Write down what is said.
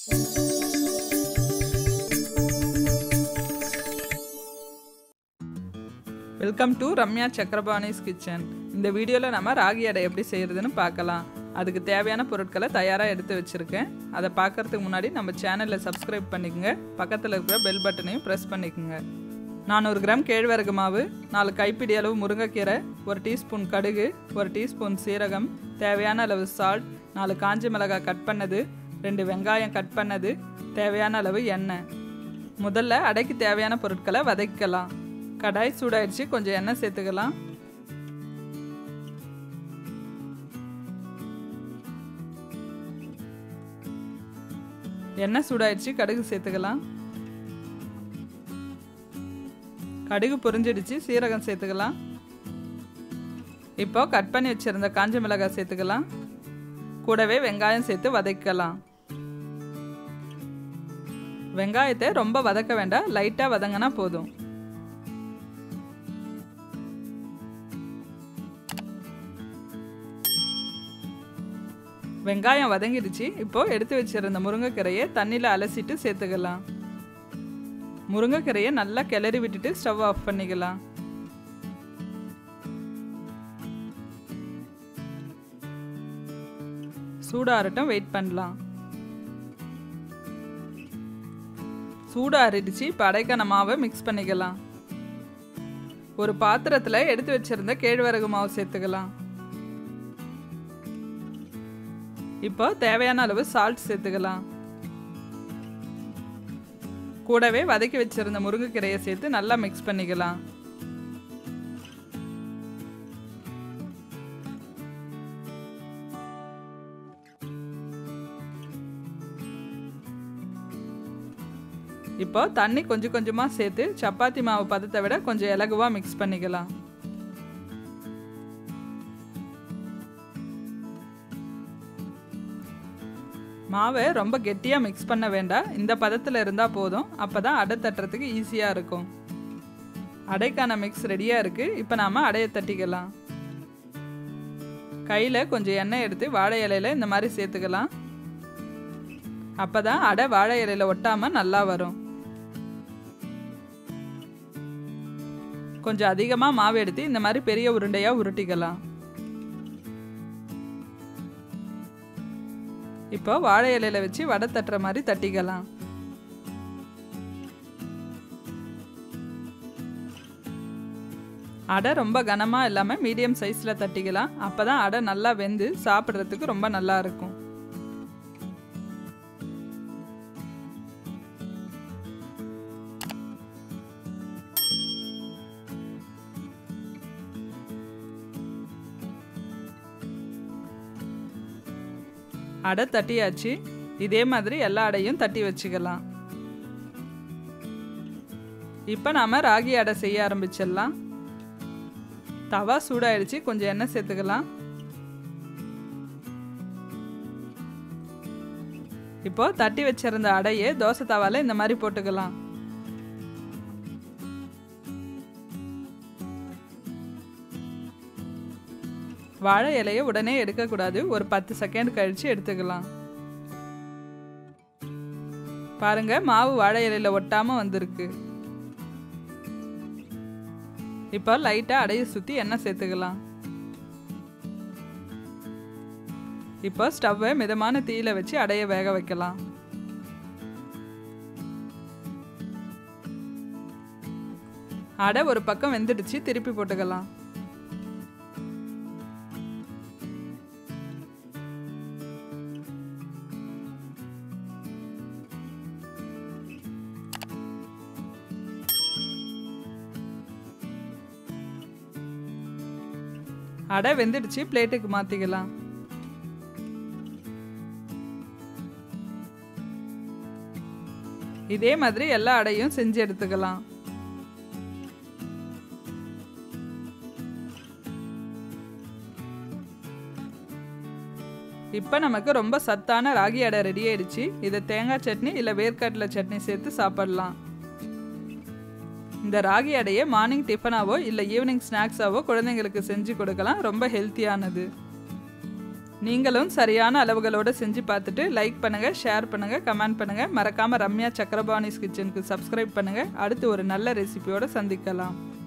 welcome to Ramya Chakrapani's kitchen இந்த வீடியோவில் நம்ம ராகி அடை எப்படி செய்கிறதுன்னு பார்க்கலாம் அதுக்கு தேவையான பொருட்களை தயாராக எடுத்து வச்சுருக்கேன் அதை பார்க்கறதுக்கு முன்னாடி நம்ம சேனலில் சப்ஸ்கிரைப் பண்ணிக்கோங்க பக்கத்தில் இருக்கிற பெல் பட்டனையும் ப்ரெஸ் பண்ணிக்கோங்க நானூறு கிராம் கேழ்வரகு மாவு நாலு கைப்பிடி அளவு முருங்கைக்கீரை ஒரு டீஸ்பூன் கடுகு ஒரு டீஸ்பூன் சீரகம் தேவையான அளவு சால்ட் நாலு காஞ்ச மிளகாய் கட் பண்ணது ரெண்டு வெங்காயம் கட் பண்ணது தேவையான அளவு எண்ணெய் முதல்ல அடைக்கு தேவையான பொருட்களை வதக்கிக்கலாம் கடாய் சூடாயிடுச்சு கொஞ்சம் எண்ணெய் சேர்த்துக்கலாம் எண்ணெய் சூடாயிடுச்சு கடுகு சேர்த்துக்கலாம் கடுகு பொரிஞ்சிடுச்சு சீரகம் சேர்த்துக்கலாம் இப்போ கட் பண்ணி வச்சிருந்த காஞ்ச மிளகாய் சேர்த்துக்கலாம் கூடவே வெங்காயம் சேர்த்து வதக்கலாம் வெங்காயத்தை ரொம்ப வதக்க வேண்டாம் லைட்டாக வதங்கினா போதும் வெங்காயம் வதங்கிடுச்சு இப்போ எடுத்து வச்சிருந்த முருங்கைக்கீரையை தண்ணியில் அலசிட்டு சேர்த்துக்கலாம் முருங்கைக்கீரையை நல்லா கிளறி விட்டுட்டு ஸ்டவ் ஆஃப் பண்ணிக்கலாம் சூடாறட்டும் வெயிட் பண்ணலாம் சூடாறிடுச்சு இப்போ அடைக்கான மாவை மிக்ஸ் பண்ணிக்கலாம் ஒரு பாத்திரத்தில் எடுத்து வச்சிருந்த கேழ்வரகு மாவு சேர்த்துக்கலாம் இப்போ தேவையான அளவு சால்ட் சேர்த்துக்கலாம் கூடவே வதக்கி வச்சிருந்த முருங்கைக்கீரையை சேர்த்து நல்லா மிக்ஸ் பண்ணிக்கலாம் இப்போ தண்ணி கொஞ்சம் கொஞ்சமாக சேர்த்து சப்பாத்தி மாவு பதத்தை விட கொஞ்சம் இலகுவாக மிக்ஸ் பண்ணிக்கலாம் மாவை ரொம்ப கெட்டியாக மிக்ஸ் பண்ண வேண்டாம் இந்த பதத்தில் இருந்தால் போதும் அப்போ தான் அடை தட்டுறதுக்கு ஈஸியாக இருக்கும் அடைக்கான மிக்ஸ் ரெடியாக இருக்குது இப்போ நாம் அடையை தட்டிக்கலாம் கையில் கொஞ்சம் எண்ணெய் எடுத்து வாழை இலையில் இந்த மாதிரி சேர்த்துக்கலாம் அப்போ தான் அடை வாழை இலையில் ஒட்டாமல் நல்லா வரும் கொஞ்சம் அதிகமாக மாவு எடுத்து இந்த மாதிரி பெரிய உருண்டையாக உருட்டிக்கலாம் இப்போ வாழை இலையில வச்சு வடை தட்டுற மாதிரி தட்டிக்கலாம் அடை ரொம்ப கனமாக இல்லாமல் மீடியம் சைஸில் தட்டிக்கலாம் அப்போ தான் அடை நல்லா வெந்து சாப்பிட்றதுக்கு ரொம்ப நல்லா இருக்கும் அடை தட்டியாச்சு இதே மாதிரி எல்லா அடையும் தட்டி வச்சுக்கலாம் இப்போ நாம் ராகி அடை செய்ய ஆரம்பிச்சிடலாம் தவா சூடாயிடுச்சு கொஞ்சம் எண்ணெய் சேர்த்துக்கலாம் இப்போ தட்டி வச்சிருந்த அடையை தோசை தவால இந்த மாதிரி போட்டுக்கலாம் வாழை இலையை உடனே எடுக்கக்கூடாது ஒரு பத்து செகண்ட் கழித்து எடுத்துக்கலாம் பாருங்க மாவு வாழை இலையில் ஒட்டாமல் வந்திருக்கு இப்போ லைட்டாக அடையை சுற்றி எண்ணெய் சேர்த்துக்கலாம் இப்போ ஸ்டவ்வை மிதமான தீயில வச்சு அடையை வேக வைக்கலாம் அடை ஒரு பக்கம் வெந்துடுச்சு திருப்பி போட்டுக்கலாம் அடை வெந்துடுச்சு பிளேட்டுக்கு மாற்றிக்கலாம் இதே மாதிரி எல்லா அடையும் செஞ்சு எடுத்துக்கலாம் இப்போ நமக்கு ரொம்ப சத்தான ராகி அடை ரெடி ஆயிடுச்சு இதை தேங்காய் சட்னி இல்லை வேர்க்கடலை சட்னி சேர்த்து சாப்பிடலாம் இந்த ராகி அடையை மார்னிங் டிஃபனாவோ இல்லை ஈவினிங் ஸ்நாக்ஸாவோ குழந்தைங்களுக்கு செஞ்சு கொடுக்கலாம் ரொம்ப ஹெல்த்தியானது நீங்களும் சரியான அளவுகளோடு செஞ்சு பார்த்துட்டு லைக் பண்ணுங்கள் ஷேர் பண்ணுங்கள் கமெண்ட் பண்ணுங்கள் மறக்காமல் ரம்யா சக்கரபாணிஸ் கிச்சனுக்கு சப்ஸ்கிரைப் பண்ணுங்கள் அடுத்து ஒரு நல்ல ரெசிபியோடு சந்திக்கலாம்